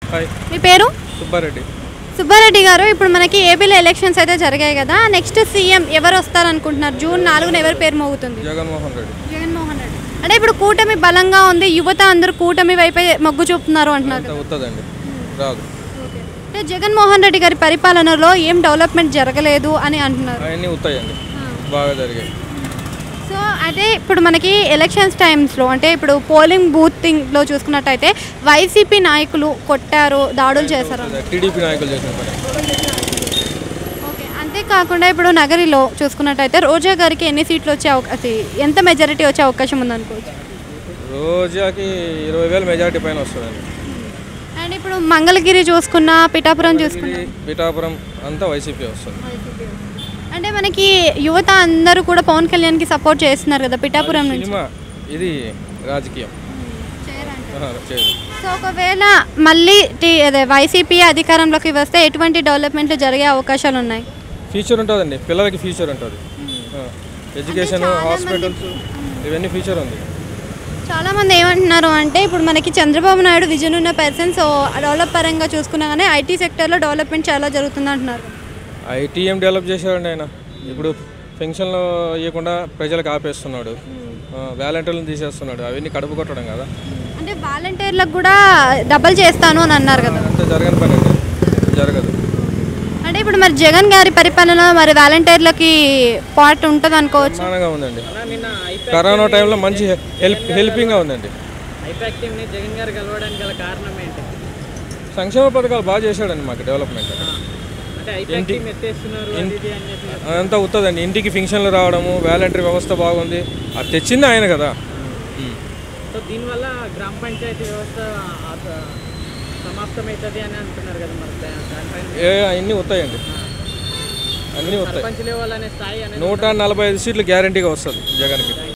Hi మీ పేరు సుబ్బారెడ్డి సుబ్బారెడ్డి గారు ఇప్పుడు మనకి ఏపీలో ఎలక్షన్స్ అయితే జరిగాయి కదా నెక్స్ట్ సీఎం ఎవరు వస్తారనుకుంటున్నారు జూన్ నాలుగున ఎవరి పేరు మోగుతుంది జగన్మోహన్ రెడ్డి జగన్మోహన్ రెడ్డి అంటే ఇప్పుడు కూటమి బలంగా ఉంది యువత అందరూ కూటమి వైపే మొగ్గు చూపుతున్నారు అంటున్నారు అంత కదా వస్తుందండి రాదు అంటే జగన్మోహన్ రెడ్డి గారి పరిపాలనలో ఏం డెవలప్మెంట్ జరగలేదు అని అంటున్నారు అవన్నీ వస్తాయండి బాగా జరిగాయి సో అదే ఇప్పుడు మనకి ఎలక్షన్స్ టైమ్స్లో అంటే ఇప్పుడు పోలింగ్ బూతింగ్లో చూసుకున్నట్టయితే వైసీపీ నాయకులు కొట్టారు దాడులు చేశారు టీడీపీ నాయకులు చేసిన పని ఓకే అంతేకాకుండా ఇప్పుడు నగరిలో చూసుకున్నట్టయితే రోజా గారికి ఎన్ని సీట్లు వచ్చే అవకాశం ఎంత మెజారిటీ వచ్చే అవకాశం ఉందనుకోవచ్చు రోజాకి ఇరవై వేల మెజార్టీ పైన వస్తుందండి అండ్ ఇప్పుడు మంగళగిరి చూసుకున్న పిఠాపురం చూసుకున్న ఇది పిఠాపురం అంతా వైసీపీ వస్తుంది అంటే మనకి యువత అందరూ కూడా పవన్ కళ్యాణ్కి సపోర్ట్ చేస్తున్నారు కదా పిఠాపురం నుంచి సినిమా ఇది రాజకీయం ఆహా, చేయదు సో ఒకవేళ మళ్ళీ టీ అదే వైసీపీ అధికారంలోకి వస్తే ఎటువంటి డెవలప్మెంట్లు జరిగే అవకాశాలు ఉన్నాయి ఫ్యూచర్ ఉంటుందండి పిల్లలకి ఫ్యూచర్ ఉంటుంది ఎడ్యుకేషన్ హాస్పిటల్స్ ఇవన్నీ ఫ్యూచర్ ఉంది చాలా మంది ఏమంటున్నారు అంటే ఇప్పుడు మనకి చంద్రబాబు నాయుడు విజన్ ఉన్న పర్సన్ సో డెవలప్ పరంగా చూసుకున్నా కానీ ఐటీ సెక్టర్లో డెవలప్మెంట్ చాలా జరుగుతుంది అంటున్నారు ఐటీఎం డెవలప్ చేశాడండి ఆయన ఇప్పుడు పెన్షన్లు ఇవ్వకుండా ప్రజలకు ఆపేస్తున్నాడు వ్యాలంటీర్లను తీసేస్తున్నాడు అవన్నీ కడుపు కొట్టడం కదా అంటే వాలంటీర్లకు కూడా డబల్ చేస్తాను అని అన్నారు కదా అంత జరగని పని అండి జరగదు అంటే ఇప్పుడు మరి జగన్ గారి పరిపాలన మరి వాలంటీర్లకి పార్ట్ ఉంటుంది అనుకోవచ్చు సమానంగా ఉందండి కరోనా టైంలో మంచి హెల్ప్ హెల్పింగ్గా ఉందండి ఐపాక్ టీంని జగన్ గారు కలవడానికి గల కారణం ఏంటి సంక్షేమ పథకాలు బాగా చేశాడండి మాకు డెవలప్మెంట్ అంటే ఐపాక్ టీం ఎత్తేస్తున్నారు అది ఇది అని చెప్పి అదంతా వస్తుందండి ఇంటికి ఫంక్షన్లు రావడము వాలంటరీ వ్యవస్థ బాగుంది అది తెచ్చింది ఆయన కదా ఉమ్. సో దీనివల్ల గ్రామ పంచాయతీ వ్యవస్థ ఆ- సమాప్తమవుతుంది అని అంటున్నారు కదా మరి దా- దానిపైన ఏ అన్నీ వస్తాయండి అన్నీ వస్తాయి సర్పంచ్ లెవెల్ అనే స్థాయి అనేది నూట నలభై ఐదు సీట్లు గ్యారంటీగా వస్తుంది జగన్కి